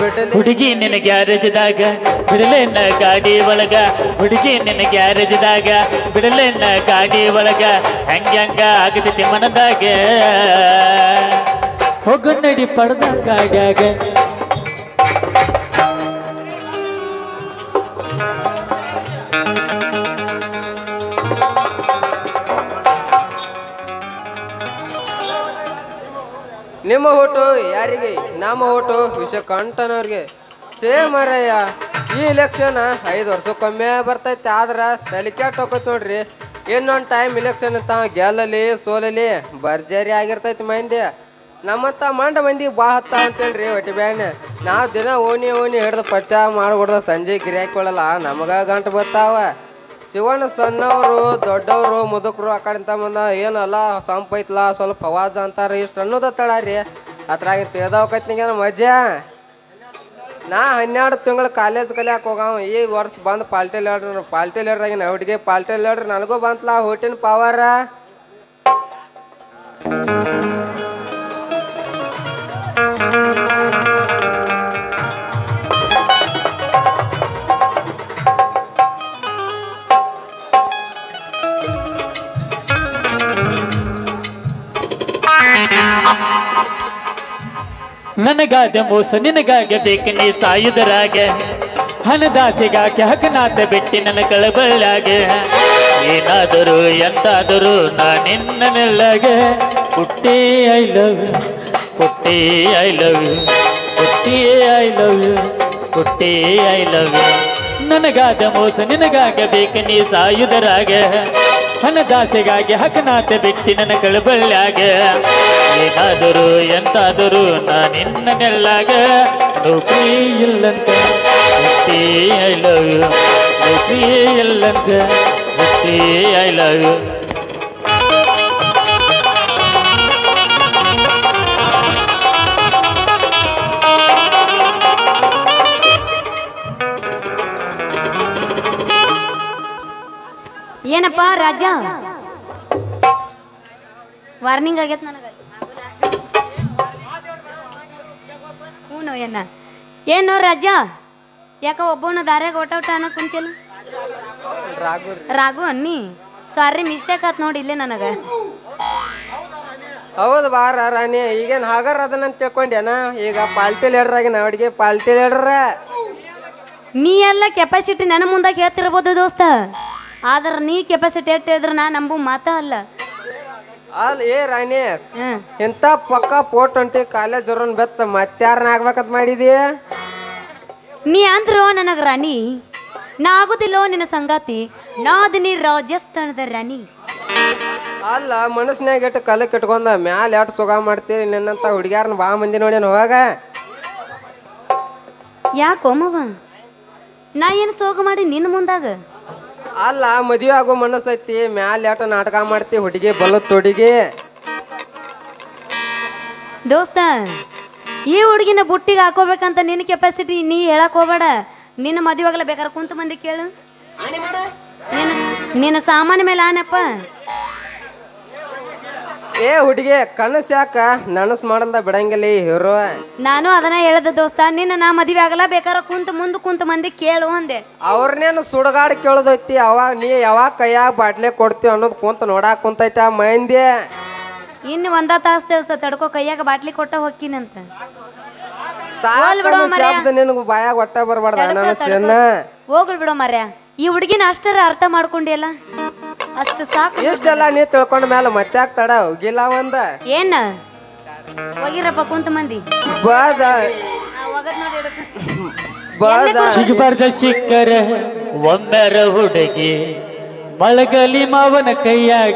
ಬಿಡಲಿ ಹುಡುಗಿ ನಿನ್ನ ಗ್ಯಾರೇಜ್ದಾಗ ಬಿಡಲೇನ ಗಾಡಿ ಒಳಗ ಹುಡುಗಿ ನಿನ್ನ ಗ್ಯಾರೇಜ್ದಾಗ ಬಿಡಲೇನ ಗಾಡಿ ಒಳಗ ಹೆಂಗ ಹೆಂಗ ಆಗತೈತಿ ಮನದಾಗ ಹೋಗು ನಡಿ ಪಡ್ದಂಗಾಗ್ಯಾಗ ನಿಮ್ಮ ಓಟು ಯಾರಿಗೆ ನಮ್ಮ ಓಟು ವಿಷಕಂಠನವ್ರಿಗೆ ಸೇಮ್ ಅರಯ್ಯ ಈ ಇಲೆಕ್ಷನ್ ಐದು ವರ್ಷಕ್ಕೊಮ್ಮೆ ಬರ್ತೈತೆ ಆದ್ರೆ ತಲೆ ಕೆಟ್ಟ ಹೋಗತ್ ನೋಡ್ರಿ ಇನ್ನೊಂದು ಟೈಮ್ ಇಲೆಕ್ಷನ್ ತಾವ ಗೆಲ್ಲಲಿ ಸೋಲಲಿ ಭರ್ಜರಿ ಆಗಿರ್ತೈತಿ ಮಂದಿ ನಮ್ಮಂತ ಮಂಡ ಮಂದಿ ಭಾಳ ಹತ್ತ ಅಂತೇಳ್ರಿ ಒಟ್ಟಿ ಬ್ಯಾನೆ ನಾವು ದಿನ ಓಣಿ ಓಣಿ ಹಿಡ್ದು ಪಚ್ಚ ಮಾಡ್ಬಿಡ್ದ ಸಂಜೆ ಗಿರಿಯಾಕೊಳ್ಳಲ್ಲ ನಮಗ ಗಂಟು ಬರ್ತಾವ ಶಿವಣ್ಣ ಸಣ್ಣವರು ದೊಡ್ಡವರು ಮುದುಕರು ಆ ಕಡೆಂತ ಬಂದ ಏನಲ್ಲ ಸಂಪ್ ಐತ್ಲಾ ಸ್ವಲ್ಪ ಅವಾಜ್ ಅಂತಾರ ಇಷ್ಟು ಅನ್ನೋದ ತಡ ರೀ ಅದ್ರಾಗ ತೇದಾವಕೈತಿಗೆ ಮಜಾ ನಾ ಹನ್ನೆರಡು ತಿಂಗಳು ಕಾಲೇಜ್ ಕಲಿಯಾಕ ಹೋಗವ ಈ ವರ್ಷ ಬಂದು ಪಾಲ್ಟಿ ಲೀಡ್ರ್ ಪಾಲ್ಟಿ ಲೀಡ್ರಾಗ ನವಡಿಗೆ ಪಾಲ್ಟಿ ಲೀಡ್ರ್ ನನಗೂ ಬಂತಲ್ಲ ಹೋಟಿನ ಪವರ ನನಗಾದ ಮೋಸ ನಿನಗಾಗ ಬೇಕು ನೀ ಸಾಯುದರಾಗ ಹಣದಾಸೆಗಾಕೆ ಹಕನಾತ ಬಿಟ್ಟಿ ನನ್ನ ಕಳಬಳ್ಳಾಗ ಏನಾದರೂ ಎಂತಾದರೂ ನಾ ನಿನ್ನ ನೆಲ್ಲಾಗ ಪುಟ್ಟಿ ಐ ಲವ್ ಯು ಪುಟ್ಟಿ ಐ ಲವ್ ಯು ಪುಟ್ಟಿ ಐ ಲವ್ ಯು ಪುಟ್ಟಿ ಐ ಲವ್ ಯು ನನಗಾದ ಮೋಸ ನಿನಗಾಗ ಬೇಕು ನೀ ಸಾಯುದರಾಗ ಹಣದಾಸೆಗಾಗಿ ಹಕನಾತ ಬಿಟ್ಟಿ ನನ್ನ ಕಳಬಳ್ಳ್ಯಾಗ ಏನಾದರೂ ಎಂತಾದರೂ ನಾ ನಿನ್ನ ನೆಲ್ಲಾಗ ನೌಕರಿ ಇಲ್ಲಂತ ಪುಟ್ಟಿ ಐ ಲವ್ ಯು ನೌಕರಿ ಇಲ್ಲಂತ ಪುಟ್ಟಿ ಐ ಲವ್ ಯು ಏನಪ್ಪ ರಾಜ ವಾರ್ನಿಂಗ್ ಆಗೈತೆ ನನಗೆ ಹ್ಞೂ ಏನ ಏನು ರಾಜ ಯಾಕ ಒಬ್ಬನ ದಾರ್ಯಾಗ ಒಟ್ಟ ಒಟ್ಟ ಅನ್ನೋ ಕುಂತಿಲ್ಲ ರಾಘು ರಾಘು ಅನ್ನಿ ಸಾರಿ ಮಿಸ್ಟೇಕ್ ಆತ್ ನೋಡಿ ಇಲ್ಲೇ ನನಗೆ ಹೌದು ಬಾರ ರಾಣಿ ಈಗೇನು ಹಾಗಾರ ಅದನ್ನಂತ ತಿಳ್ಕೊಂಡ್ಯಾನ ಈಗ ಪಾಲ್ಟಿ ಲೀಡ್ರಾಗ ನವಡಿಗೆ ಪಾಲ್ಟಿ ಲೀಡ್ರ ನೀ ಎಲ್ಲ ಕೆಪಾಸಿಟಿ ನನ್ನ ಮುಂದಾಗ ಹೇಳ್ತಿರ್ಬೋದು ದೋಸ್ತ ಆದ್ರೆ ನೀ ಕೆಪಾಸಿಟಿ ಎಷ್ಟು ಹೇಳಿದ್ರೆ ನಾ ನಂಬು ಮಾತ ಅಲ್ಲ ಅಲ್ ಏ ರಾಣಿ ಹ್ಮ್ ಇಂಥ ಪಕ್ಕ ಪೋಟ್ ಹೊಂಟಿ ಕಾಲೇಜ್ ಅವ್ರನ್ನ ಬೆತ್ತ ಮತ್ತಾರನ್ನ ಆಗ್ಬೇಕಂತ ಮಾಡಿದಿ ನೀ ಅಂದ್ರು ನನಗ ರಾಣಿ ನಾ ಆಗುದಿಲ್ಲೋ ನಿನ್ನ ಸಂಗಾತಿ ನಾದಿನಿ ರಾಜಸ್ಥಾನದ ರಾಣಿ ಅಲ್ಲ ಮನಸ್ನ್ಯಾಗ ಇಟ್ಟು ಕಲಕ್ ಇಟ್ಕೊಂಡ ಮ್ಯಾಲ ಎಟ್ ಸುಗ ಮಾಡ್ತೀರಿ ನಿನ್ನಂತ ಹುಡುಗ್ಯಾರನ್ನ ಬಾ ಮಂದಿ ನೋಡ್ಯಾನ ಹೋಗ ಯಾಕೋ ಮವ ನಾ ಏನು ಸೋಗ ಮಾಡಿ ನಿನ್ನ ಮುಂದಾಗ ಅಲ್ಲ ಮದುವೆ ಆಗೋ ಮನಸ್ಸೈತಿ ಮ್ಯಾಲ ಎಟ್ ನಾಟಕ ಮಾಡ್ತಿ ಹುಡುಗಿ ಬಲತ್ ತೊಡಿಗಿ ದೋಸ್ತ ಈ ಹುಡುಗಿನ ಬುಟ್ಟಿಗೆ ಹಾಕೋಬೇಕಂತ ನಿನ್ನ ಕೆಪಾಸಿಟಿ ನೀ ಹೇಳಕ್ ಹೋಗ್ಬೇಡ ನಿನ್ನ ಮದುವೆಗಲ ಬೇಕಾದ್ರೆ ಕುಂತ ಮಂದಿ ಕೇಳು ನಿನ್ನ ನಿನ್ನ ಸಾಮಾನ್ಯ ಮೇಲೆ ಆನಪ್ಪ ಏ ಹುಡುಗಿ ಕನಸು ಯಾಕ ನನಸ್ ಮಾಡಲ್ದ ಬಿಡಂಗಿಲ್ಲ ಈ ಹೀರೋ ನಾನು ಅದನ್ನ ಹೇಳ್ದ ದೋಸ್ತ ನಿನ್ನ ನಾ ಮದುವೆ ಆಗಲ್ಲ ಬೇಕಾದ್ರೆ ಕುಂತ ಮುಂದೆ ಕುಂತ ಮಂದಿ ಕೇಳು ಅಂದೆ ಅವ್ರನ್ನೇನು ಸುಡಗಾಡ್ ಕೇಳೋದೈತಿ ಅವಾಗ ನೀ ಯಾವಾಗ ಕೈಯಾಗ ಬಾಟ್ಲೆ ಕೊಡ್ತೀವಿ ಅನ್ನೋದು ಕುಂತ ನೋಡಾಕ್ ಕುಂತೈತಿ ಆ ಮಂದಿ ಇನ್ನು ಒಂದ ತಾಸು ತಿಳಿಸ ತಡ್ಕೋ ಕೈಯಾಗ ಬಾಟ್ಲಿ ಕೊಟ್ಟ ಹೊಕ್ಕಿನಂತ ಸಾಕು ಬಿಡು ಮಾರ್ರೆ. ಶಬ್ದ ನಿನಗೆ ಬಾಯಾಗ ಒಟ್ಟ ಬರಬಾರ್ದ ನನ್ನ ಚೆನ್ನ ಹೋಗ್ಲಿ ಬಿಡೋ ಮರ್ಯ ಈ ಹುಡುಗಿನ ಅಷ್ಟರ ಅರ್ಥ ಮಾಡ್ಕೊಂಡಿಯಲ್ಲ ಅಷ್ಟು ಸಾಕು ಇಷ್ಟೆಲ್ಲ ನೀ ತಿಳ್ಕೊಂಡ ಮೇಲೆ ಮತ್ತೆ ಆಗ್ತಾಡ ಹೋಗಿಲ್ಲ ಒಂದ ಏನ ಹೋಗಿರಪ್ಪ ಕುಂತ ಮಂದಿ ಬಾದ ಆ, ಹೋಗದ್ ನೋಡಿ ಹಿಡ್ಕೊ. ಬಾದ ಸಿಗಬಾರ್ದ ಸಿಕ್ಕರ ಒಮ್ಮೆರ ಹುಡುಗಿ ಮಳಗಲಿ ಮಾವನ ಕೈಯಾಗ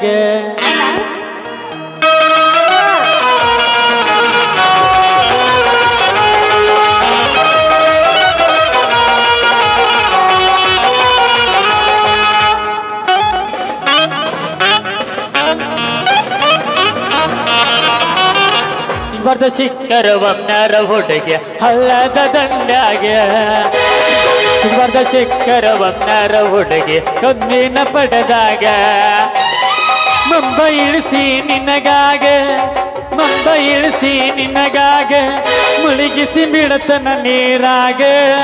ಸಿಗಬಾರ್ದ ಸಿಕ್ಕರ ಒಮ್ಮೆರ ಹುಡುಗಿ ಹಳ್ಳದ ದಂಡ್ಯಾಗ ಸಿಗಬಾರ್ದ ಸಿಕ್ಕರ ಒಮ್ಮೆರ ಹುಡುಗಿ ಕಬ್ಬಿನ ಪಡೆದಾಗ ಮುಂಬೈ ಇಳಿಸಿ ನಿನಗಾಗ ನೊಂದ ಇಳಿಸಿ ನಿನಗಾಗ ಮುಳುಗಿಸಿ ಬಿಡತನ ನೀರಾಗ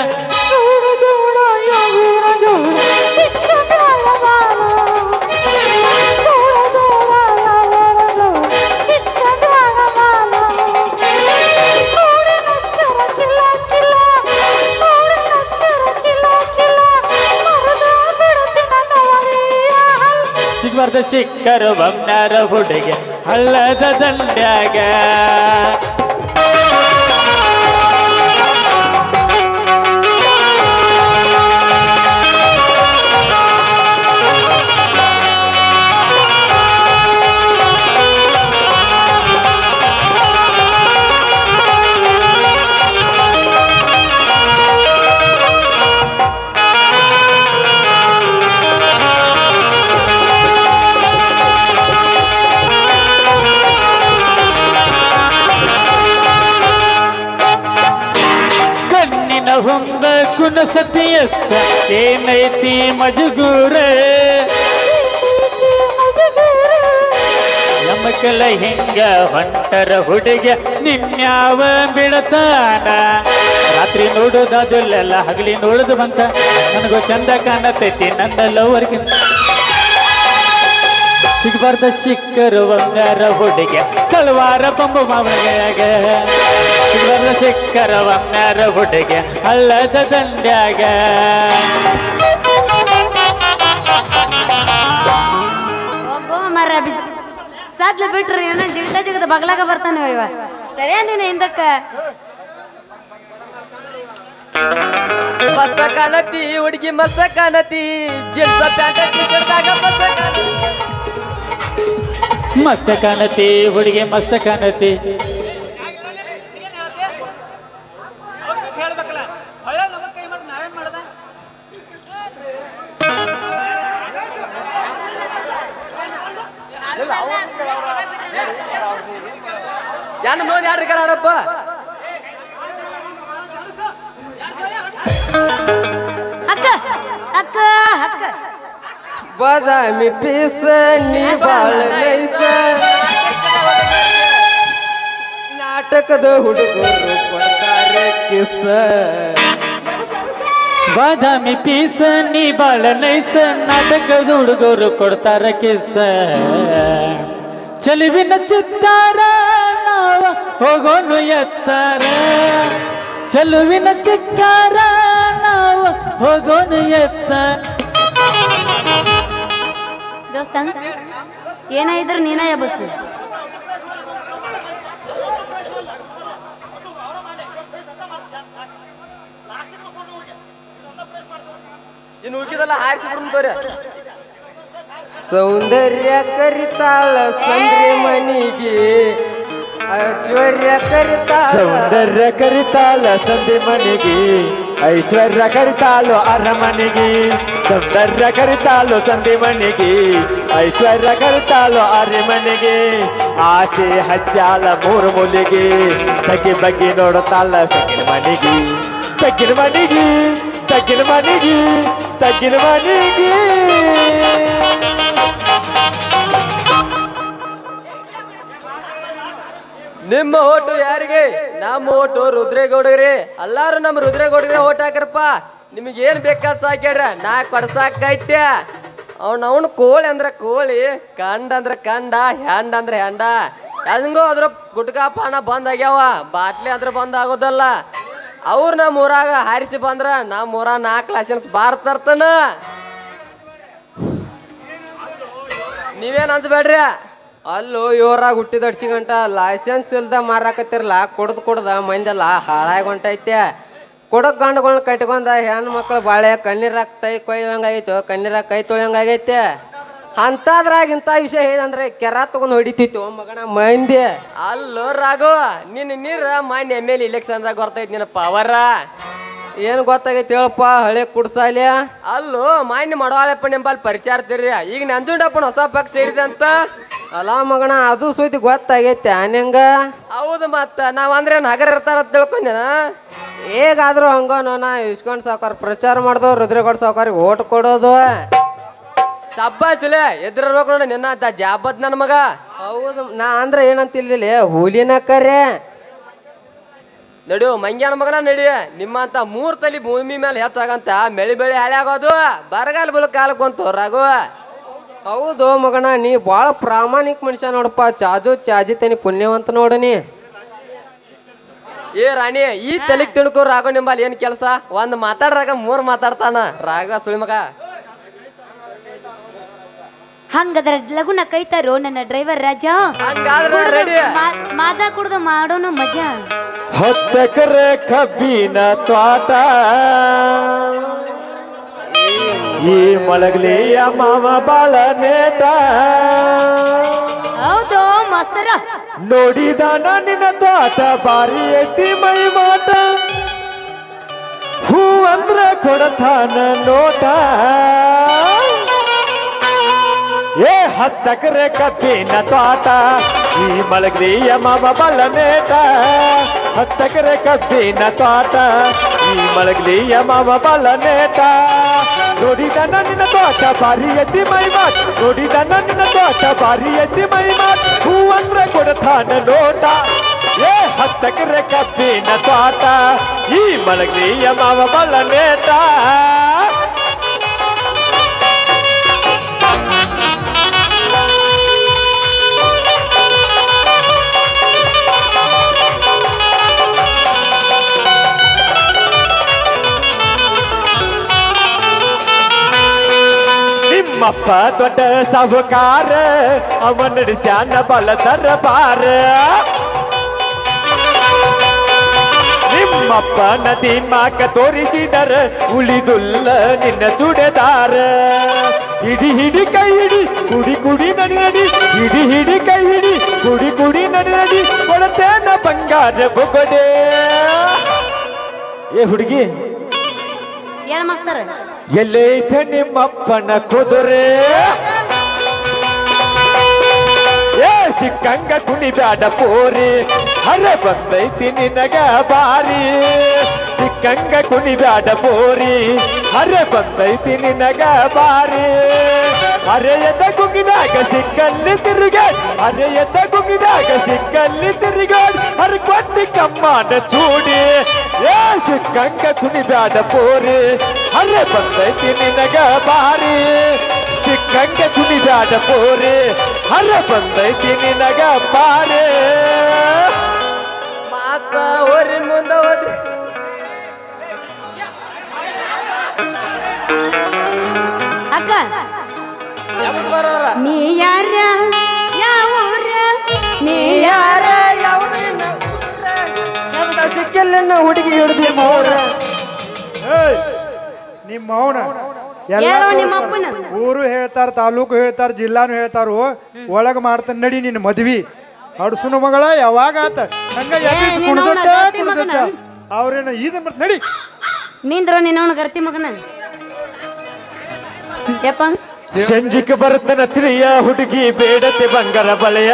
ಸಿಗ್ಬಾರ್ದ ಸಿಕ್ಕರು ಬಂಗಾರ ಹುಡುಗ ಹಳ್ಳದ ದಂಡ್ಯಾಗ ಕಣ್ಣಿನ ಹೊಂದ ಕುನಸತಿಯಸ್ತ ಏನೈತಿ ಮಜಗೂರ ನಮಕಲ ಹಿಂಗ ಹೊಂಟರ ಹುಡುಗ ನಿನ್ಯಾವ ಬಿಡತಾನ ರಾತ್ರಿ ನೋಡೋದಲ್ಲ ಹಗಲಿ ನೋಡುದು ಬಂತ ನನಗೂ ಚಂದ ಕಾಣತೈತಿ ನನ್ನ ಲವರ್ಗಿಂತ ಸಿಗ್ಬಾರ್ದ ಸಿಕ್ಕರು ಬಂಗಾರ ಹುಡುಗ ತಲವಾರ ಬಂಬು ಮಾವನ್ಯಾಗ ಸಿಗ್ಬಾರ್ದ ಸಿಕ್ಕರ ಬಂಗಾರ ಹುಡುಗ ಹಳ್ಳದ ದಂಡ್ಯಾಗ ಹೋಗೋ ಮರ ಬಿಜ್ ಸಾದ್ಲ ಬಿಟ್ರಿ ಇವನ ಜಿಗದ ಜಿಗದ ಬಗ್ಲಾಗ ಬರ್ತಾನೆ ಇವ ಸರಿಯಾ ನೀನು ಹಿಂದಕ್ಕ ಮಸ್ತ ಕಾಣತಿ ಹುಡುಗಿ ಮಸ್ತ ಕಾಣತಿ ಜಿನ್ಸ ಪ್ಯಾಂಟ್ ಟಿ-ಶರ್ಟ್ದಾಗ ಮಸ್ತ ಕಾಣತಿ. ಮಸ್ತ ಕಾಣತಿ ಹುಡುಗಿ ಮಸ್ತ ಕಾಣತಿ ಯಾನ್ ನೋಡಿ ಯಾರ್ರಿ ಆಡಪ್ಪ ಅಕ್ಕ ಅಕ್ಕ ಅಕ್ಕ ಬಾದಾಮಿ ಪೀಸ ನೀ ಬಾಳ ನೈಸ ನಾಟಕದ ಹುಡುಗರು ಕೊಡ್ತಾರೆ ಕಿಸ ಬಾದಾಮಿ ಪೀಸ ನೀ ಬಾಳ ನೈಸ ನಾಟಕದ ಹುಡುಗರು ಕೊಡ್ತಾರ ಕಿಸ ಚಲುವಿನ ಚಿತ್ತಾರ ನಾವ ಹೋಗೋನು ಎತ್ತಾರ ಚಲುವಿನ ಚಿತ್ತಾರ ನಾವ ಹೋಗೋನು ಎತ್ತಾರ ದೋಸ್ತ ಏನೇ ಇದ್ರು ನೀನೇ ಎಬ್ಬಸ್ತಿ ಇನ್ನು ಉಳ್ಕಿದಲ್ಲ ಹಾರಿಸಿ ಬಿಡ್ತವ್ರೆ ಸೌಂದರ್ಯ ಕರಿತಾಳ ಸಂದ್ರಿ ಮನಿಗೆ ಐಶ್ವರ್ಯ ಕರಿತಾಳ ಸೌಂದರ್ಯ ಕರಿತಾಳ ಸಂಧಿ ಮನೆಗೆ ಐಶ್ವರ್ಯ ಕರಿತಾಳು ಅರಮನೆಗೆ ಸೌಂದರ್ಯ ಕರಿತಾಳು ಸಂಧಿ ಮನೆಗೆ ಐಶ್ವರ್ಯ ಕರಿತಾಳು ಅರಮನೆಗೆ ಆಸೆ ಹಚ್ಚಾಳ ಮೂರು ಮೂಲಿಗೆ ತಗ್ಗಿ ಬಗ್ಗಿ ನೋಡುತ್ತಾಳ ತಗ್ಗಿನ ಮನೆಗೆ ತಗ್ಗಿನ ಮನೆಗೆ ತಗ್ಗಿನ ಮನೆಗೆ ತಗ್ಗಿನ ಮನೆಗೆ ನಿಮ್ಮ ಓಟು ಯಾರಿಗೆ ನಮ್ಮ ಓಟು ರುದ್ರೇಗೌಡರಿ ಎಲ್ಲಾರು ನಮ್ಮ ರುದ್ರೇಗೌಡರಿಗೆ ಓಟ್ ಹಾಕ್ರಪ್ಪ ನಿಮಗೆ ಏನ್ ಬೇಕಾದ ಸಾಕ್ಯಾಡ್ರ ನಾ ಕೊಡ್ಸಾಕೈತ್ಯ ಅವ್ನ ಅವ್ನು ಕೋಳಿ ಅಂದ್ರ ಕೋಳಿ ಕಂಡ ಅಂದ್ರ ಕಂಡ ಹ್ಯಾಂಡ್ ಅಂದ್ರ ಹ್ಯಾಂಡ ಹೆಂಗೋ ಅದ್ರ ಗುಟ್ಕಾ ಪಾನ ಬಂದ್ ಆಗ್ಯಾವ ಬಾಟ್ಲಿ ಅಂದ್ರ ಬಂದ್ ಆಗೋದಲ್ಲ ಅವ್ರು ನಮ್ಮ ಊರಾಗ ಹಾರಿಸಿ ಬಂದ್ರ ನಮ್ಮ ಊರಾಗ ನಾಲ್ಕು ಲೈಸೆನ್ಸ್ ಬಾರ್ ತರ್ತಾನ ನೀವೇನ್ ಅಂದ್ಬೇಡ್ರಿ ಅಲ್ಲೋ ಇವ್ರಾಗ ಹುಟ್ಟಿದ ಗಂಟ ಲೈಸೆನ್ಸ್ ಇಲ್ದ ಮಾರಾಕತ್ತಿರಲ್ಲ ಕುಡ್ದು ಕುಡ್ದ ಮಂದೆಲ್ಲ ಹಾಳಾಗಿ ಹೊಂಟೈತೆ ಕೊಡಕ್ ಗಂಡುಗಳನ್ನ ಕಟ್ಕೊಂಡ ಹೆಣ್ಣು ಮಕ್ಳು ಬಾಳೆ ಕಣ್ಣೀರಾಗ ಕೈ ಕೊಯ್ಯಂಗಾಗೈತು ಕಣ್ಣೀರಾಗ ಕೈ ತೊಳ್ಯಂಗಾಗೈತೆ ಅಂತಾದ್ರಾಗ ಇಂಥ ವಿಷಯ ಏನಂದ್ರೆ ಕೆರ ತಗೊಂಡ್ ಹೊಡಿತಿತ್ತು ಮಗನ ಮಂದಿ ಅಲ್ಲೋ ರಾಘವ ನಿನ್ನ ನೀರ ಮಾನ್ಯ ಎಮ್ ಎಲ್ ಇಲೆಕ್ಷನ್ದಾಗ ಬರ್ತೈತಿ ನಿನ್ನ ಪವರ ಏನ್ ಗೊತ್ತಾಗೈತಿ ಹೇಳಪ್ಪ ಹಳೆ ಕುಡ್ಸಾಲಿ ಅಲ್ಲೋ ಮಾನ್ಯ ಮಾಡವಾಳಪ್ಪ ನಿಂಬಲ್ಲಿ ಪರಿಚಯ ಇರ್ತೀರಿ ಈಗ ನಂಜುಂಡಪ್ಪನ ಹೊಸ ಪಕ್ಷ ಸೇರಿದೆ ಅಂತ ಅಲ್ಲ ಮಗಣ ಅದು ಸುದ್ದಿ ಗೊತ್ತಾಗೈತೆ ಆನ್ಯಂಗ ಹೌದು ಮತ್ತ ನಾವ್ ಅಂದ್ರೆ ನಗರ ಇರ್ತಾರ ಅಂತ ತಿಳ್ಕೊಂಡೇನ ಹೇಗಾದ್ರೂ ಹಂಗೋ ನಾ ಇಸ್ಕೊಂಡ್ ಸಾವ್ಕಾರ ಪ್ರಚಾರ ಮಾಡ್ದವ್ ರುದ್ರಗೌಡ ಸಾವ್ಕಾರಿಗೆ ಓಟ್ ಕೊಡೋದು ಚಬ್ಬಾಚಲೆ ಎದ್ರಬೇಕು ನೋಡಿ ನಿನ್ನ ಅಂತ ಜಾಬತ್ ನನ್ನ ಮಗ ಹೌದು ನಾ ಅಂದ್ರೆ ಏನಂತ ತಿಳಿದಿಲ್ಲ ಹುಲಿನ ಕರೆ ನಡಿಯೋ ಮಂಗ್ಯಾನ ಮಗನ ನಡಿ ನಿಮ್ಮಂತ ಮೂರ್ ತಲಿ ಭೂಮಿ ಮೇಲೆ ಹೆಚ್ಚಾಗಂತ ಬೆಳಿ ಬೆಳಿ ಹಳೆ ಆಗೋದು ಬರಗಾಲ ಬುಲ್ ಕಾಲಕ್ಕೆ ಬಂತು ರಾಘು ಹೌದು ಮಗನ ನೀ ಭಾಳ ಪ್ರಾಮಾಣಿಕ ಮನುಷ್ಯ ನೋಡಪ್ಪ ಚಾಜು ಚಾಜಿತೇನಿ ಪುಣ್ಯವಂತ ನೋಡನಿ ಏ ರಾಣಿ ಈ ತಲೆಗ್ ತಿಳ್ಕೊ ರಾಘು ನಿಂಬಲ್ಲಿ ಏನ್ ಕೆಲಸ ಒಂದ್ ಮಾತಾಡ್ರಾಗ ಮೂರ್ ಮಾತಾಡ್ತಾನ ರಾಘ ಸುಳಿ ಮಗ ಹಂಗದ್ರ ಲಗುನ ಕೈತಾರೋ ನನ್ನ ಡ್ರೈವರ್ ರಾಜ ಹಂಗಾದ್ರೆ ರೆಡಿ ಮಾ- ಮಾಜಾ ಕುಡ್ದು ಮಾಡೋನು ಮಜಾ ಹತ್ತಕರೆ ಕಬ್ಬಿನ ತ್ವಾಟ ಈ ಮಳಗ್ಲಿಯ ಮಾವ ಬಾಳ ನೇಟ ಹೌದು ಮಾಸ್ತರ ನೋಡಿದಾನ ನಿನ್ನ ತ್ವಾಟ ಬಾರಿ ಐತಿ ಮೈ ಮಾಟ ಹೂ ಅಂದ್ರ ಕೊಡತಾನ ನೋಟ ಏ ಹತ್ತಕರೆ ಕಬ್ಬಿನ ತ್ವಾಟ ಈ ಮಳಗ್ಲಿಯ ಮಾವ ಬಾಳ ನೇಟ ಹತ್ತಕರೆ ಕಬ್ಬಿನ ತ್ವಾಟ ಈ ಮಳಗ್ಲಿಯ ಮಾವ ಬಾಳ ನೇಟ ನೋಡಿದಾನ ನಿನ್ನ ತೋಟ ಬಾರಿ ಎತ್ತಿ ಮೈ ಮಾಟ್ ನೋಡಿದಾನ ನಿನ್ನ ತೋಟ ಬಾರಿ ಎತ್ತಿ ಮೈ ಮಾಟ್ ಹೂ ಅಂದ್ರ ಕೊಡತಾನ ನೋಟ ಏ ಹತ್ತಕರೆ ಕಬ್ಬಿನ ತೋಟ ಈ ಮಳಗ್ಲಿಯ ಮಾವ ಬಾಳ ನೇಟ ನಿಮ್ಮಪ್ಪ ದೊಡ್ಡ ಸಾಹುಕಾರ ಅವ ನಡೆಸ್ಯಾನ ಬಲ ದರ್ಬಾರ ನಿಮ್ಮಪ್ಪ ನದಿ ಮಾಕ ತೋರಿಸಿದರ ಉಳಿದುಲ್ಲ ನಿನ್ನ ಚುಡೆದಾರ ಹಿಡಿ ಹಿಡಿ ಕೈ ಹಿಡಿ ಕುಡಿ ಕುಡಿ ನಡಿ ನಡಿ ಹಿಡಿ ಹಿಡಿ ಕೈ ಹಿಡಿ ಕುಡಿ ಕುಡಿ ನಡಿ ನಡಿ ಕೊಡತೇನ ಬಂಗಾರ ಬೊಗಡೆ ಏ ಹುಡುಗಿ ಹೇಳ ಮಾಸ್ತರ ಎಲ್ಲೈತೆ ನಿಮ್ಮಪ್ಪನ ಕುದುರೆ ಏ ಸಿಕ್ಕಂಗ ಕುಣಿದಾಡ ಪೋರಿ ಹರ ಬಂದೈತಿ ನಿನಗ ಬಾರಿ ಸಿಕ್ಕಂಗ ಕುಣಿದಾಡ ಪೋರಿ ಹರ ಬಂದೈತಿ ನಿನಗ ಬಾರಿ ಅರೆಯದ ಗುಂಗಿದಾಗ ಸಿಕ್ಕಲ್ಲಿ ತಿರುಗಾಡ್ ಅರೆಯದ ಗುಂಗಿದಾಗ ಸಿಕ್ಕಲ್ಲಿ ತಿರುಗಾಡ್ ಹರ ಕೊಟ್ಟಿ ಕಮ್ಮನ ಚೂಡಿ ಏ ಸಿಕ್ಕಂಗ ಕುಣಿದಾಡ ಪೋರಿ ಹರ ಬಂದೈತಿ ನಿನಗ ಬಾರಿ ಸಿಕ್ಕಂಗ ಕುಣಿದಾಡ ಪೋರಿ ಹರ ಬಂದೈತಿ ನಿನಗ ಬಾರಿ ಮಾತ್ರ ಹೋರಿ ಮುಂದೆ ಹೋದ್ರಿ ಅಕ್ಕ ಯಾವಾಗ ಬರೋರ ನೀ ಯಾರ ಯಾವ ಊರ? ನೀ ಯಾರ ಸಿಕ್ಕಿಲ್ಲ ಹುಡುಗಿ ಹಿಡಿದಿ ಮೌರ ಏಯ್, ನಿಮ್ಮ ಮೌನ ಎಲ್ಲ ಯಾರೋ ತೋರಿಸ್ತಾರ. ನಿಮ್ಮ ಅಪ್ಪನ? ಊರು ಹೇಳ್ತಾರ ತಾಲೂಕು ಹೇಳ್ತಾರ ಜಿಲ್ಲಾನು ಹೇಳ್ತಾರು ಒಳಗ ಮಾಡ್ತಾನ ನಡಿ ನಿನ್ನ ಮದ್ವಿ ಹಡ್ಸುನ ಮಗಳ ಯಾವಾಗ ಆತ ಹಂಗ ಏ, ಎಬ್ಬಿಸಿ ನಿನ್ನ ಕುಣ್ದತ್ತ, ಅವ್ನ ಗಟ್ಟಿ ಕುಣ್ದತ್ತ. ಮಗನ. ಅವ್ರೇನ ಇದ ಮತ್ ನಡಿ ನಿಂದ್ರ ನಿನ್ನವನ ಗರ್ತಿ ಮಗನ ಯಪ್ಪ ಸಂಜಿಕ ಬರ್ತನ ತಿಳಿಯ ಹುಡುಗಿ ಬೇಡತೆ ಬಂಗಾರ ಬಳೆಯ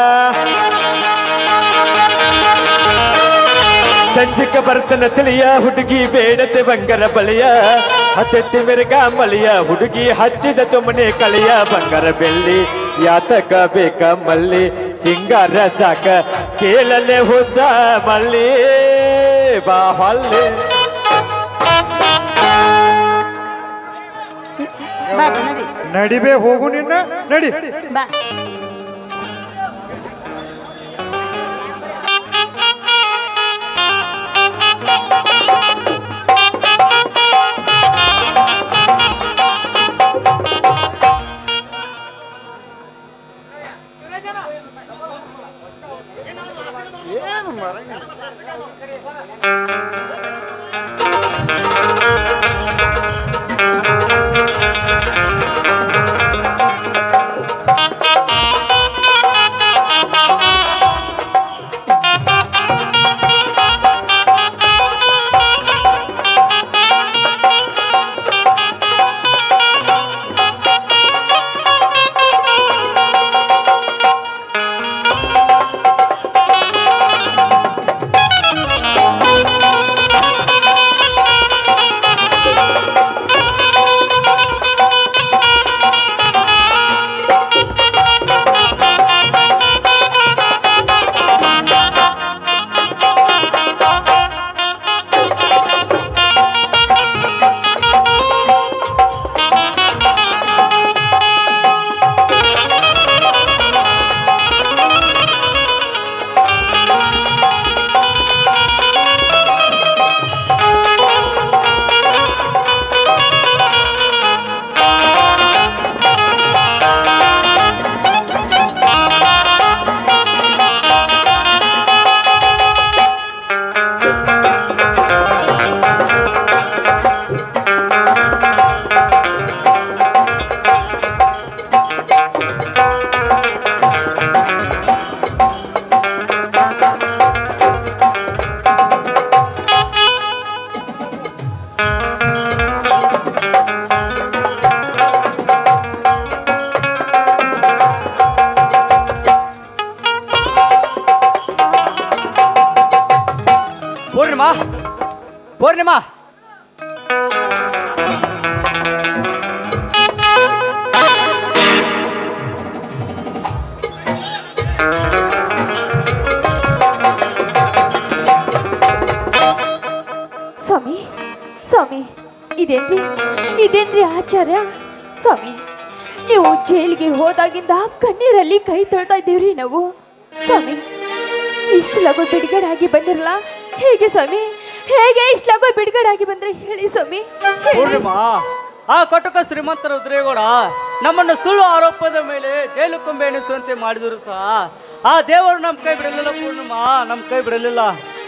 ಸಂಜಿಕ ಬರ್ತನ ತಿಳಿಯ ಹುಡುಗಿ ಬೇಡತೆ ಬಂಗಾರ ಬಳೆಯ ಹತ್ತೆತ್ತಿ ಮೆರಗ ಮಳಿಯ ಹುಡುಗಿ ಹಚ್ಚಿದ ಚೊಮ್ಮನೆ ಕಳೆಯ ಬಂಗಾರ ಬೆಳ್ಳಿ ಯಾತಕ ಬೇಕ ಮಲ್ಲಿ ಸಿಂಗಾರ ಸಾಕ ಕೇಳಲೆ ಹುಚ್ಚ ಮಲ್ಲಿ ಬಾ ಹೊಲ್ಲಿ ಬಾ ಬಾ, ನಡಿ ನಡಿಬೇ ಹೋಗು ನಿನ್ನ ನಡಿ ಬಾ ಪೂರ್ಣಿಮಾ ಪೂರ್ಣಿಮಾ ಸ್ವಾಮಿ ಸ್ವಾಮಿ ಇದೇನ್ರಿ ಇದೇನ್ರಿ ಆಚಾರ್ಯ ಸ್ವಾಮಿ ನೀವು ಜೈಲಿಗೆ ಹೋದಾಗಿಂದ ಕಣ್ಣೀರಲ್ಲಿ ಕೈ ತೊಳ್ತಾ ಇದ್ದೀವ್ರಿ ನಾವು ಸ್ವಾಮಿ ಇಷ್ಟು ಲಗು ಬಿಡುಗಡೆ ಆಗಿ ಬಂದಿರಲ್ಲ ಹೇಗೆ ಸ್ವಾಮಿ ಹೇಗೆ ಇಷ್ಟು ಲಗು ಬಿಡುಗಡೆ ಆಗಿ ಬಂದ್ರೆ ಹೇಳಿ ಸ್ವಾಮಿ ಹೇಳಿ. ಪೂರ್ಣಿಮಾ ಆ ಕಟುಕ ಶ್ರೀಮಂತರ ರುದ್ರೇಗೌಡ ನಮ್ಮನ್ನು ಸುಳ್ಳು ಆರೋಪದ ಮೇಲೆ ಜೈಲು ಕೊಂಬೆ ಎಣಿಸುವಂತೆ ಮಾಡಿದರು ಸಹ ಆ ದೇವರು ನಮ್ಮ ಕೈ ಬಿಡಲಿಲ್ಲ ಪೂರ್ಣಿಮಾ ನಮ್ಮ ಕೈ ಬಿಡಲಿಲ್ಲ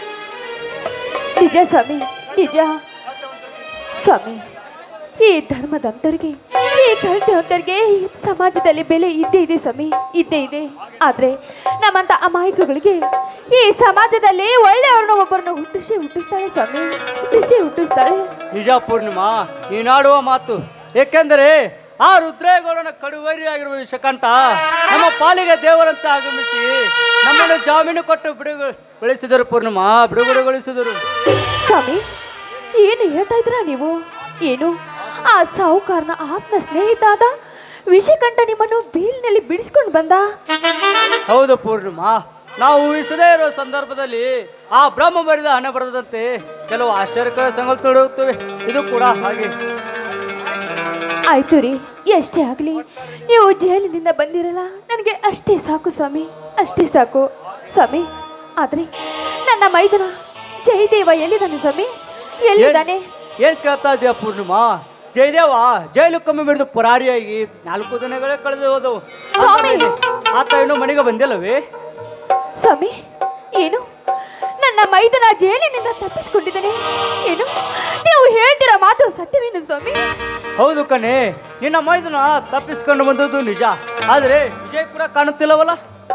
ನಿಜ ಸ್ವಾಮಿ ನಿಜ ಸ್ವಾಮಿ ಈ ಧರ್ಮದಂತರಿಗೆ ಈ ಕಲ್ತವಂತರಿಗೆ ಈ ಸಮಾಜದಲ್ಲಿ ಬೆಲೆ ಇದ್ದೇ ಇದೆ ಸ್ವಾಮಿ ಇದ್ದೇ ಇದೆ ಆದ್ರೆ ನಮ್ಮಂತ ಅಮಾಯಕಗಳಿಗೆ ಈ ಸಮಾಜದಲ್ಲಿ ಒಳ್ಳೆಯವ್ರನ್ನ ಒಬ್ಬರನ್ನ ಹುಟ್ಟಿಸಿ ಹುಟ್ಟಿಸ್ತಾಳೆ ಸ್ವಾಮಿ ಹುಟ್ಟಿಸಿ ಹುಟ್ಟಿಸ್ತಾಳೆ ನಿಜ ಪೂರ್ಣಿಮಾ ನೀನಾಡುವ ಮಾತು ಏಕೆಂದರೆ ಆ ರುದ್ರೇಗೌಡನ ಕಡುವರಿಯಾಗಿರುವ ವಿಷಕಂಠ ನಮ್ಮ ಪಾಲಿಗೆ ದೇವರಂತೆ ಆಗಮಿಸಿ ನಮ್ಮನ್ನು ಜಾಮೀನು ಕೊಟ್ಟು ಬಿಡುಗೊಳಿಸಿದರು ಪೂರ್ಣಿಮಾ ಬಿಡುಗಡೆಗೊಳಿಸಿದರು ಸ್ವಾಮಿ ಏನು ಹೇಳ್ತಾ ಇದ್ರ ನೀವು ಏನು ಆ ಸಾಹುಕಾರನ ಆಪ್ತ ಸ್ನೇಹಿತ ಆದ ವಿಷಕಂಠ ನಿಮ್ಮನ್ನು ಬೀಲ್ನಲ್ಲಿ ಬಿಡಿಸ್ಕೊಂಡು ಬಂದ ಹೌದು ಪೂರ್ಣಿಮಾ ನಾವು ಊಹಿಸದೇ ಇರುವ ಸಂದರ್ಭದಲ್ಲಿ ಆ ಬ್ರಹ್ಮ ಬರಿದ ಹಣ ಬರದಂತೆ ಕೆಲವು ಆಶ್ಚರ್ಯಕರ ಸಂಗತಿ ತೊಡಗುತ್ತವೆ ಇದು ಕೂಡ ಹಾಗೆ ಆಯ್ತು ರೀ ಎಷ್ಟೇ ಆಗಲಿ ನೀವು ಜೈಲಿನಿಂದ ಬಂದಿರಲ್ಲ ನನಗೆ ಅಷ್ಟೇ ಸಾಕು ಸ್ವಾಮಿ ಅಷ್ಟೇ ಸಾಕು ಸ್ವಾಮಿ ಆದ್ರೆ ನನ್ನ ಮೈದನ ಜಯದೇವ ಎಲ್ಲಿದ್ದಾನೆ ಸ್ವಾಮಿ ಎಲ್ಲಿದ್ದಾನೆ ಏನ್ ಕೇಳ್ತಾ ಇದೆಯಾ ಪೂರ್ಣಿಮಾ ಜಯದೇವ ಜೈಲು ಕಮ್ಮಿ ಬಿಡಿದು ಪರಾರಿಯಾಗಿ ನಾಲ್ಕು ದಿನಗಳೇ ಕಳೆದು ಹೋದವು ಸ್ವಾಮಿ! ಆತ ಇನ್ನೂ ಮನೆಗೆ ಬಂದಿಲ್ಲವೇ ಸ್ವಾಮಿ ಏನು ನನ್ನ ಮೈದನ ಜೈಲಿನಿಂದ ತಪ್ಪಿಸ್ಕೊಂಡಿದ್ದಾನೆ ಏನು ನೀವು ಹೇಳ್ತಿರೋ ಮಾತು ಸತ್ಯವೇನು ಸ್ವಾಮಿ ಹೌದು ಕಣೆ ನಿನ್ನ ಮೈದನ ತಪ್ಪಿಸ್ಕೊಂಡು ಬಂದದ್ದು ನಿಜ ಆದ್ರೆ ವಿಜಯ್ ಕೂಡ ಕಾಣುತ್ತಿಲ್ಲವಲ್ಲ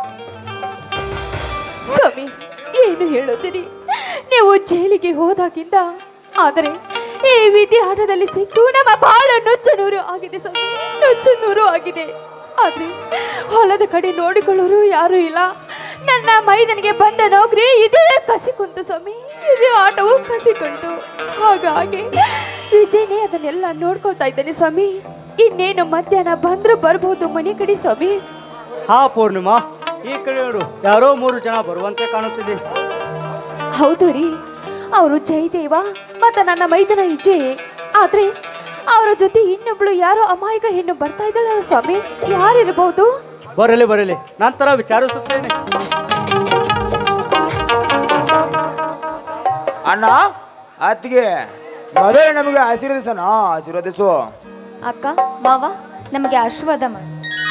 ಸ್ವಾಮಿ ಏನು ಹೇಳುತ್ತೀರಿ ನೀವು ಜೈಲಿಗೆ ಹೋದಾಗಿಂದ ಆದರೆ ಈ ವಿಧಿ ಆಟದಲ್ಲಿ ಸಿಕ್ಕು ನಮ್ಮ ಬಾಳ ನುಚ್ಚು ನೂರು ಆಗಿದೆ ಸ್ವಾಮಿ ನುಚ್ಚು ನೂರು ಆಗಿದೆ ಆದ್ರೆ ಹೊಲದ ಕಡೆ ನೋಡಿಕೊಳ್ಳೋರು ಯಾರು ಇಲ್ಲ ನನ್ನ ಮೈದನಿಗೆ ಬಂದ ನೌಕರಿ ಇದೇ ಕಸಿ ಕುಂತು ಸ್ವಾಮಿ ಇದೇ ಆಟವು ಕಸಿ ಕುಂತು ಹಾಗಾಗಿ ವಿಜಯನೇ ಅದನ್ನೆಲ್ಲ ನೋಡ್ಕೊಳ್ತಾ ಇದ್ದಾನೆ ಸ್ವಾಮಿ ಇನ್ನೇನು ಮಧ್ಯಾಹ್ನ ಬಂದ್ರು ಬರ್ಬೋದು ಮನೆ ಕಡೆ ಸ್ವಾಮಿ ಹಾ ಪೂರ್ಣಿಮಾ ಈ ಕಡೆ ನೋಡು ಯಾರೋ ಮೂರು ಜನ ಬರುವಂತೆ ಕಾಣುತ್ತಿದೆ ಹೌದು ರೀ ಅವರು ಜಯದೇವ ಮತ್ತು ನನ್ನ ಮೈದನ ವಿಜಯ್ ಆದ್ರೆ ಅವರ ಜೊತೆ ಇನ್ನೊಬ್ಳು ಯಾರೋ ಅಮಾಯಕ ಹೆಣ್ಣು ಬರ್ತಾ ಇದ್ದಾಳಲ್ಲ ಸ್ವಾಮಿ ಯಾರಿರ್ಬೋದು ಬರಲಿ ಬರಲಿ ನಂತರ ವಿಚಾರಿಸುತ್ತೇನೆ ಅಣ್ಣ ಅತ್ತಿಗೆ ಮೊದಲೇ ನಮಗೆ ಆಶೀರ್ವದಿಸೋಣ ಆಶೀರ್ವದಿಸು ಅಕ್ಕ ಮಾವ ನಮಗೆ ಆಶೀರ್ವಾದ ಮಾಡಿ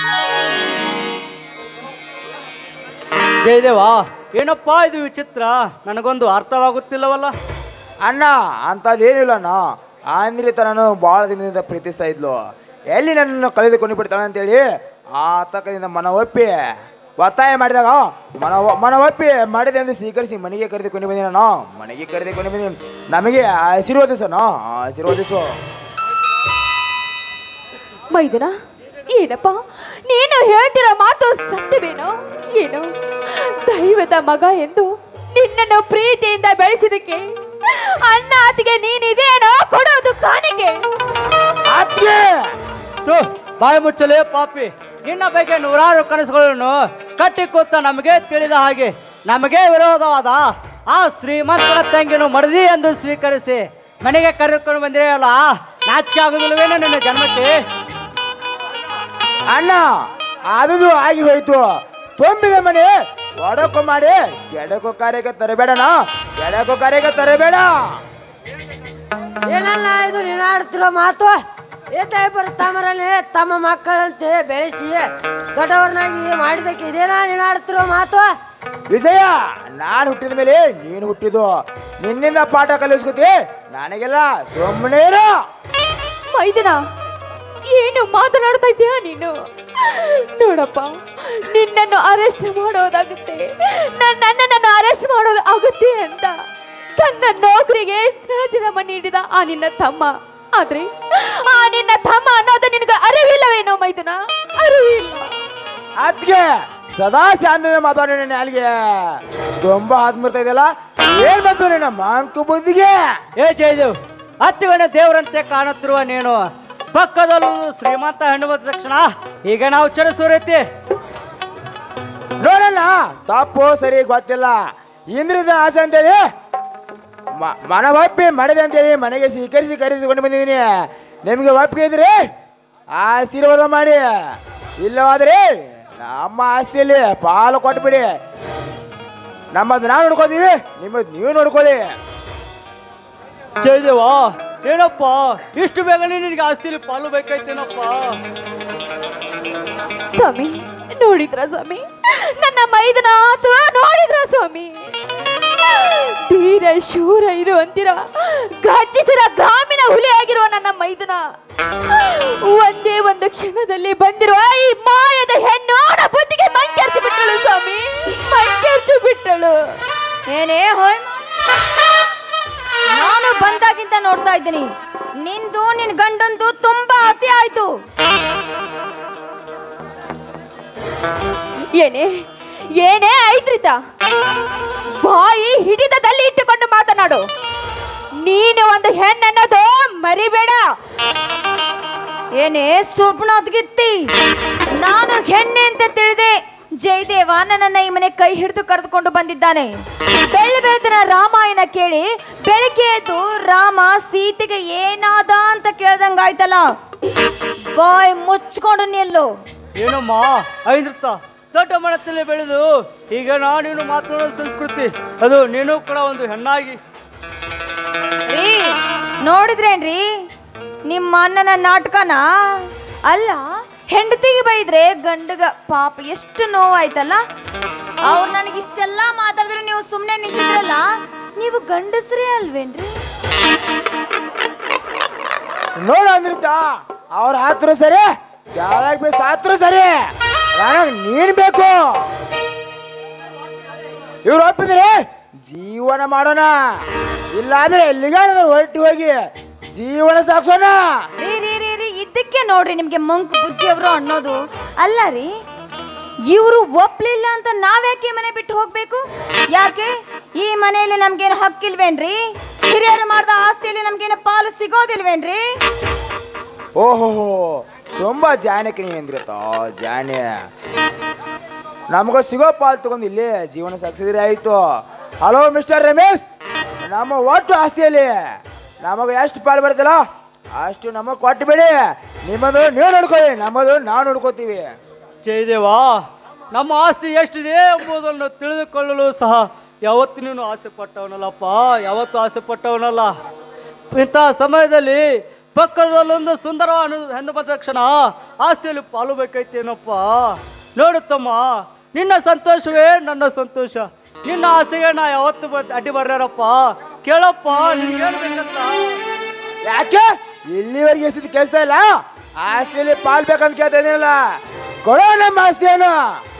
ಜಯದೇವ ಏನಪ್ಪಾ ಇದು ವಿಚಿತ್ರ ನನಗೊಂದು ಅರ್ಥವಾಗುತ್ತಿಲ್ಲವಲ್ಲ ಅಣ್ಣ ಅಂಥದ್ದೇನಿಲ್ಲ ಅಣ್ಣ ಆಂಧ್ರಿ ತನನು ಭಾಳ ದಿನದಿಂದ ಪ್ರೀತಿಸ್ತಾ ಇದ್ಲು ಎಲ್ಲಿ ನನ್ನನ್ನು ಕಳೆದುಕೊಂಡು ಬಿಡ್ತಾಳೆ ಅಂತೇಳಿ ಆತಕದಿಂದ ಮನ ಒಪ್ಪಿ ಒತ್ತಾಯ ಮಾಡಿದಾಗ ಮನ ಮನ ಒಪ್ಪಿ ಮಾಡಿದೆ ಎಂದು ಸ್ವೀಕರಿಸಿ ಮನೆಗೆ ಕರೆದುಕೊಂಡು ಬಂದಿನ ಮನೆಗೆ ಕರೆದುಕೊಂಡು ಬಂದಿನಿ ನಮಗೆ ಆಶೀರ್ವದಿಸೋಣ ಆಶೀರ್ವದಿಸು ಮೈದನ ಏನಪ್ಪ ನೀನು ಹೇಳ್ತಿರೋ ಮಾತು ಸತ್ಯವೇನೋ ಏನು ದೈವದ ಮಗ ಎಂದು ನಿನ್ನನ್ನು ಪ್ರೀತಿಯಿಂದ ಬೆಳೆಸಿದಕ್ಕೆ ಅಣ್ಣ ಅತ್ತಿಗೆ ನೀನಿದೇನೋ ಕೊಡೋದು ಕಾಣಿಕೆ ಅತ್ತಿಗೆ ತು ಬಾಯಿ ಮುಚ್ಚಲೇ ಪಾಪಿ ನಿನ್ನ ಬಗ್ಗೆ ನೂರಾರು ಕನಸುಗಳನ್ನು ಕಟ್ಟಿಕೊತ್ತ ನಮಗೆ ತಿಳಿದ ಹಾಗೆ ನಮಗೆ ವಿರೋಧವಾದ ಆ ಶ್ರೀಮಂತರ ತಂಗಿನ ಮಡದಿ ಎಂದು ಸ್ವೀಕರಿಸಿ ಮನೆಗೆ ಕರೆದುಕೊಂಡು ಬಂದಿರಲ್ಲ ನಾಚಿಕೆ ಆಗುದಿಲ್ಲವೇನೋ ನಿನ್ನ ಜನ್ಮಕ್ಕೆ ಅಣ್ಣ ಅದು ಆಗಿ ಹೋಯ್ತು ತುಂಬಿದ ಮನೆ ಒಡಕು ಮಾಡಿ ಎಡಕು ಕಾರ್ಯಕ್ಕೆ ತರಬೇಡಣ ಎಡಕು ಕಾರ್ಯಕ್ಕೆ ತರಬೇಡ ಏನಲ್ಲ ಇದು ನೀನಾಡ್ತಿರೋ ಮಾತು ಏತ ತಾಮರಲ್ಲಿ ತಮ್ಮ ಮಕ್ಕಳಂತೆ ಬೆಳೆಸಿ ದೊಡ್ಡವ್ರನ್ನಾಗಿ ಮಾಡಿದಕ್ಕೆ ಇದೇನಾ ನೀನಾಡ್ತಿರೋ ಮಾತು ವಿಜಯ ನಾನು ಹುಟ್ಟಿದ ಮೇಲೆ ನೀನು ಹುಟ್ಟಿದ್ದು ನಿನ್ನಿಂದ ಪಾಠ ಕಲಿಸ್ಕೊತಿ ನನಗೆಲ್ಲ ಸುಮ್ಮನೆ ಇರು ಮೈದನ ಏನು ಮಾತನಾಡ್ತಾ ಇದ್ದೀಯಾ ನೀನು ನೋಡಪ್ಪ ನಿನ್ನನ್ನು ಅರೆಸ್ಟ್ ಮಾಡೋದಾಗುತ್ತೆ ನನ್ನ ನನ್ನನ್ನು ಅರೆಸ್ಟ್ ಮಾಡೋದು ಆಗುತ್ತೆ ಅಂತ ತನ್ನ ನೌಕರಿಗೆ ರಾಜೀನಾಮೆ ನೀಡಿದ ಆ ನಿನ್ನ ತಮ್ಮ ಆದ್ರೆ ಆ ನಿನ್ನ ತಮ್ಮ ಅನ್ನೋದು ನಿನಗೆ ಅರಿವಿಲ್ಲವೇನೋ ಮೈದುನ ಅರಿವಿಲ್ಲ ಅದ್ಗೆ ಸದಾ ಶಾಂತ ಮಾತಾಡೋಣ ನಿನ್ನ ಅಲ್ಲಿಗೆ ತುಂಬಾ ಆತ್ಮರ್ತ ಇದೆಯಲ್ಲ ಏನ್ ಬಂತು ನಿನ್ನ ಮಾಂಕು ಬುದ್ಧಿಗೆ ಏ ಜಯದೇವ್ ಹತ್ತಿಗಣ ದೇವರಂತೆ ಕಾಣುತ್ತಿರುವ ನೀನು ಪಕ್ಕದಲ್ಲೊಂದು ಶ್ರೀಮಂತ ಹೆಣ್ಣು ಬಂದ ತಕ್ಷಣ ಈಗ ನಾವು ಚರಿಸೂರೈತಿ ನೋಡಣ್ಣ ತಪ್ಪು ಸರಿ ಗೊತ್ತಿಲ್ಲ ಇಂದ್ರದ ಆಸೆ ಅಂತೇಳಿ ಮ- ಮನ ಒಪ್ಪಿ ಮಾಡಿದೆ ಅಂತೇಳಿ ಮನೆಗೆ ಸ್ವೀಕರಿಸಿ ಕರೆದುಕೊಂಡು ಬಂದಿದ್ದೀನಿ ನಿಮಗೆ ಒಪ್ಪಿಗೆ ಇದ್ರಿ ಆಶೀರ್ವಾದ ಮಾಡಿ ಇಲ್ಲವಾದ್ರೆ ನಮ್ಮ ಆಸ್ತಿಯಲ್ಲಿ ಪಾಲು ಕೊಟ್ಬಿಡಿ ನಮ್ಮದು ನಾವು ನೋಡ್ಕೋತೀವಿ ನಿಮ್ಮದು ನೀವು ನೋಡ್ಕೊಳ್ಳಿ ಜಯದೇವ ಏನಪ್ಪ ಇಷ್ಟು ಬೇಗನೆ ನಿನಗೆ ಆಸ್ತಿಲಿ ಪಾಲು ಬೇಕಾಯ್ತೇನಪ್ಪ ಸ್ವಾಮಿ ನೋಡಿದ್ರ ಸ್ವಾಮಿ ನನ್ನ ಮೈದನ ಅಥವಾ ನೋಡಿದ್ರ ಸ್ವಾಮಿ ಧೀರ ಶೂರ ಇರುವಂತಿರ ಗರ್ಜಿಸಿದ ಗ್ರಾಮೀಣ ಹುಲಿಯಾಗಿರುವ ನನ್ನ ಮೈದನ ಒಂದೇ ಒಂದು ಕ್ಷಣದಲ್ಲಿ ಬಂದಿರುವ ಈ ಮಾಯದ ಹೆಣ್ಣು ಅವನ ಬುದ್ಧಿಗೆ ಮಂಕೆರ್ಚಿ ಬಿಟ್ಟಳು ಸ್ವಾಮಿ ಮಂಕೆರ್ಚಿ ಬಿಟ್ಟಳು ಏನೇ ಹೋಯ್ ನಾನು ಬಂದಾಗಿಂತ ನೋಡ್ತಾ ಇದ್ದೀನಿ ನಿಂದು ನಿನ್ ಗಂಡಂದು ತುಂಬಾ ಅತಿ ಆಯ್ತು ಏನೇ ಏನೇ ಐತ್ರಿತ ಬಾಯಿ ಹಿಡಿತದಲ್ಲಿ ಇಟ್ಟುಕೊಂಡು ಮಾತನಾಡು ನೀನು ಒಂದು ಹೆಣ್ಣನ್ನೋದು ಮರಿಬೇಡ ಏನೇ ಸುಬ್ಣದ್ಗಿತ್ತಿ ನಾನು ಹೆಣ್ಣೆ ಅಂತ ತಿಳಿದೆ ಜಯದೇವ ನನ್ನನ್ನ ಈ ಮನೆ ಕೈ ಹಿಡಿದು ಕರೆದುಕೊಂಡು ಬಂದಿದ್ದಾನೆ ಬೆಳ್ಳ ಬೆಳತನ ರಾಮಾಯಣ ಕೇಳಿ ಬೆಳಗ್ಗೆ ಎದ್ದು ರಾಮ ಸೀತೆಗೆ ಏನಾದ ಅಂತ ಕೇಳ್ದಂಗಾಯ್ತಲ್ಲ ಬಾಯ್ ಮುಚ್ಕೊಂಡು ನಿಲ್ಲು ಏನಮ್ಮ ಐನೃತ್ತ ದೊಡ್ಡ ಮನದಲ್ಲಿ ಬೆಳೆದು ಈಗ ನಾನು ನೀನು ಮಾತನಾಡೋ ಸಂಸ್ಕೃತಿ ಅದು ನೀನು ಕೂಡ ಒಂದು ಹೆಣ್ಣಾಗಿ ರೀ ನೋಡಿದ್ರೇನ್ರಿ ನಿಮ್ಮ ಅಣ್ಣನ ನಾಟಕನ ಅಲ್ಲ ಹೆಂಡತಿಗೆ ಬೈದ್ರೆ ಗಂಡಗ ಪಾಪ ಎಷ್ಟು ನೋವಾಯ್ತಲ್ಲ ಅವ್ರು ನನಗೆ ಇಷ್ಟೆಲ್ಲ ಮಾತಾಡಿದ್ರು ನೀವು ಸುಮ್ಮನೆ ನಿಂತಿದ್ರಲ್ಲ ನೀವು ಗಂಡಸ್ರೇ ಅಲ್ವೇನ್ರಿ ನೋಡು ಅಮೃತ ಅವ್ರ ಹಾತ್ರು ಸರಿ ಯಾವಾಗ ಬೇಸ್ ಹಾತ್ರು ಸರಿ ನನಗೆ ನೀನ್ ಬೇಕು ಇವ್ರು ಒಪ್ಪಿದ್ರೆ ಜೀವನ ಮಾಡೋಣ ಇಲ್ಲಾಂದ್ರೆ ಎಲ್ಲಿಗಾದ್ರೂ ಹೊರಟು ಹೋಗಿ ಜೀವನ ಸಾಗಿಸೋಣ ರೀ ರೀ ರೀ ರೀ ಇದಕ್ಕೆ ನೋಡ್ರಿ ನಿಮ್ಗೆ ಮಂಕು ಬುದ್ಧಿಯವರು ಅನ್ನೋದು ಅಲ್ಲ ರೀ ಇವರು ಒಪ್ಲಿಲ್ಲ ಅಂತ ನಾವ್ಯಾಕೆ ಈ ಮನೆ ಬಿಟ್ಟು ಹೋಗ್ಬೇಕು ಯಾಕೆ ಈ ಮನೆಯಲ್ಲಿ ನಮ್ಗೇನು ಹಕ್ಕಿಲ್ವೇನ್ರಿ ಹಿರಿಯರು ಮಾಡ್ದ ಆಸ್ತಿಯಲ್ಲಿ ನಮ್ಗೇನು ಪಾಲು ಸಿಗೋದಿಲ್ವೇನ್ರಿ ಓಹೋ ತುಂಬಾ ಜಾಣಕ್ಕೆ ನೀ ಅಂದ್ರತ ಜಾಣೆ ನಮಗ ಸಿಗೋ ಪಾಲ್ ತಗೊಂಡು ಇಲ್ಲಿ ಜೀವನ ಸಾಗಿಸಿದ್ರೆ ಆಯ್ತು ಹಲೋ ಮಿಸ್ಟರ್ ರಮೇಶ್ ನಮ್ಮ ಒಟ್ಟು ಆಸ್ತಿಯಲ್ಲಿ ನಮಗೆ ಎಷ್ಟು ಪಾಲು ಬರ್ತಲ್ಲ ಅಷ್ಟು ನಮಗೆ ಕೊಟ್ಟು ಬಿಡಿ ನಿಮ್ಮದು ನೀವು ನೋಡ್ಕೊಳ್ಳಿ ನಮ್ಮದು ನಾವು ನೋಡ್ಕೋತೀವಿ ಜಯದೇವ ನಮ್ಮ ಆಸ್ತಿ ಎಷ್ಟಿದೆ ಎಂಬುದನ್ನು ತಿಳಿದುಕೊಳ್ಳಲು ಸಹ ಯಾವತ್ತು ನೀನು ಆಸೆ ಪಟ್ಟವನಲ್ಲಪ್ಪ ಯಾವತ್ತು ಆಸೆ ಪಟ್ಟವನಲ್ಲ ಇಂಥ ಸಮಯದಲ್ಲಿ ಪಕ್ಕದಲ್ಲೊಂದು ಸುಂದರವಾದ ಹೆಣ್ಣು ಬಂದ ತಕ್ಷಣ ಆಸ್ತಿಯಲ್ಲಿ ಪಾಲು ಬೇಕೈತೇನಪ್ಪ ನೋಡುತ್ತಮ್ಮ ನಿನ್ನ ಸಂತೋಷವೇ ನನ್ನ ಸಂತೋಷ ನಿನ್ನ ಆಸೆಗೆ ನಾ ಯಾವತ್ತು ಬ- ಅಡ್ಡಿ ಬರ್ಯಾರಪ್ಪ ಕೇಳಪ್ಪ ನೀನು ಹೇಳ್ಬೇಕಂತ ಯಾಕೆ ಇಲ್ಲಿವರೆಗೆ ಎಸಿದ್ ಕೇಳಿಸ್ತಾ ಇಲ್ಲ ಆಸ್ತಿಯಲ್ಲಿ ಪಾಲ್ ಬೇಕಂತ ಕೇಳ್ತಾ ಇದೀನಲ್ಲ ಕೊಡೋ ನಮ್ಮ ಆಸ್ತಿಯನ್ನು